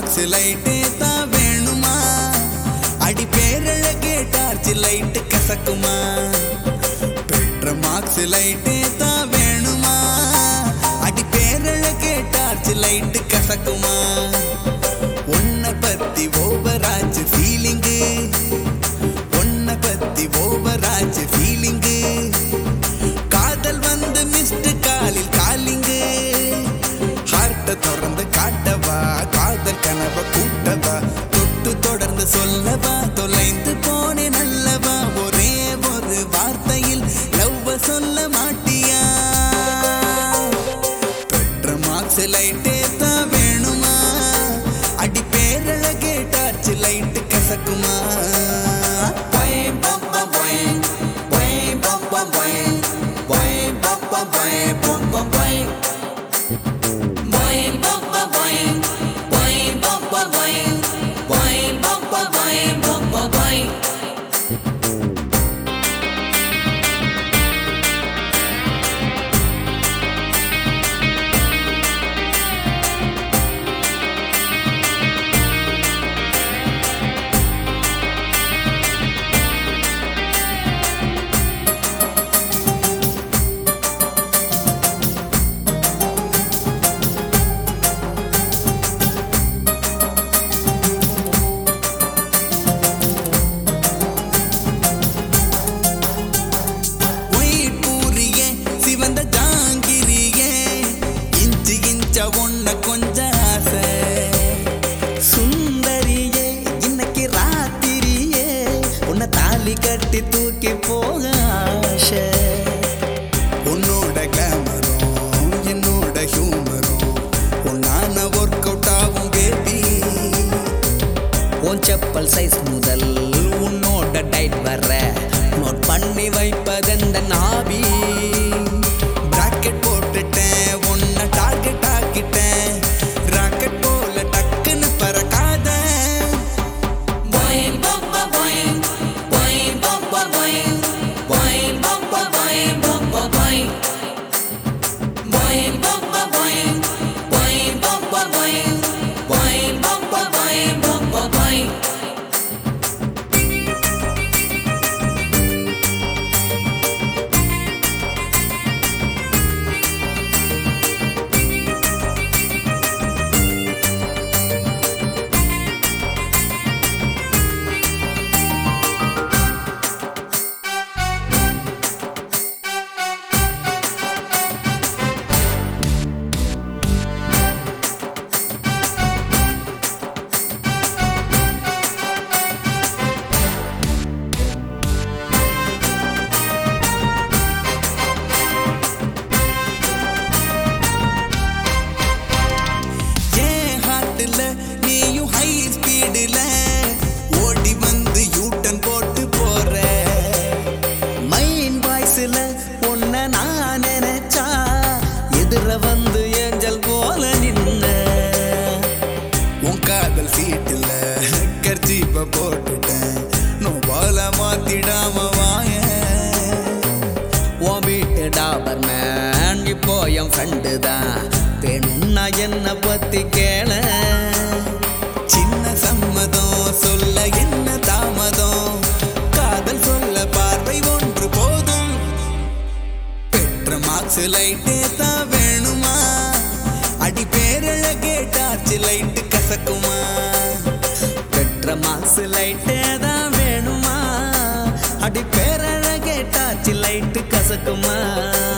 Marks லைட்டே தான் வேணுமா அடி பேரழகே டார்ச் லைட்டு கசக்குமா பெற்ற மார்க்ஸ் லைட்டே தான் வேணுமா அடி பேரழகே டார்ச் லைட்டு கசக்குமா உன்னை பத்தி ஓவராச்சு ஃபீலிங்கு உன்னை பத்தி ஓவராச்சு ஃபீலிங்கு காதல் வந்து மிஸ்டு காலில் காலிங்கு ஹார்ட்ட திறந்து காட்டவா காதல் கனவை கூட்டவா தொட்டு தொடர்ந்து சொல்லவா தொலைந்து போனே நல்லவா ஒரே ஒரு வார்த்தையில் லவ்வ சொல்ல மாட்டியா பெற்ற மார்க்ஸ் லைட்டே தான் வேணுமா அடி பேரழகே டார்ச் லைட்டு கசக்குமா Boing, bum, bum, boing. Boing, bum, bum, boing. Boing, bum, bum, boing. Bum, bum, boing. Boing, bum, bum, boing. Boing, bum, bum, boing. Boing, bum, bum, boing. Bum, bum, boing. White பூரியே சிவந்த ஜாங்கிரியே inch இன்ச்ச ஒன்ன கொஞ்ச ஆசை சுந்தரியே இன்னைக்கு ராத்திரியே உன்னை தாலி கட்டி தூக்கி போக ஆசை உன்னோட கிளாமரும் என்னோட ஹியூமரும் உன்னான ஒர்க் அவுட் ஆகும் பேபி உன் செப்பல் சைஸ் முதல் உன்னோட டைட் வர நோட் பண்ணி வைப்பதெந்த நாபி பிராக்கெட் போட்டுட்டேன் உன்னை டார்கெட் ஆக்கிட்டேன் ராக்கெட் போல டக்குன்னு பறக்காத Boing, bum, bum, boing. Boing, bum, bum, boing. Boing, bum, bum, boing. Bum, bum, boing. Boing, bum, bum, boing. Boing, bum, bum, boing. Boing, bum, bum, boing. Bum, bum, boing. ஏன் ஹார்ட்ல நீயும் high ஸ்பீடுல ஓடி வந்து U-turn போட்டு போற மைன் வாய்ஸ்ல உன்னை நான் நினைச்சா எதிர வந்து ஏஞ்சல் போல நின்ன உன் காதல் சீட்டுல கர்ச்சீப்ப போட்டுட்டேன் நோபால மாத்திடாம வாய உன் வீட்டு டாபர் மேன் இப்போ என் ஃப்ரெண்டு தான் வேணும்னா என்ன பத்தி கேள சின்ன சம்மதம் சொல்ல என்ன தாமதம் காதல் சொல்ல பார்வை ஒன்று போதும் பெற்ற மார்க்ஸ் லைட்டே தான் வேணுமா அடி பேரழகே டார்ச் லைட்டு கசக்குமா பெற்ற மாசு லைட்டே தான் வேணுமா அடி பேரழகே டாச்சு லைட்டு கசக்குமா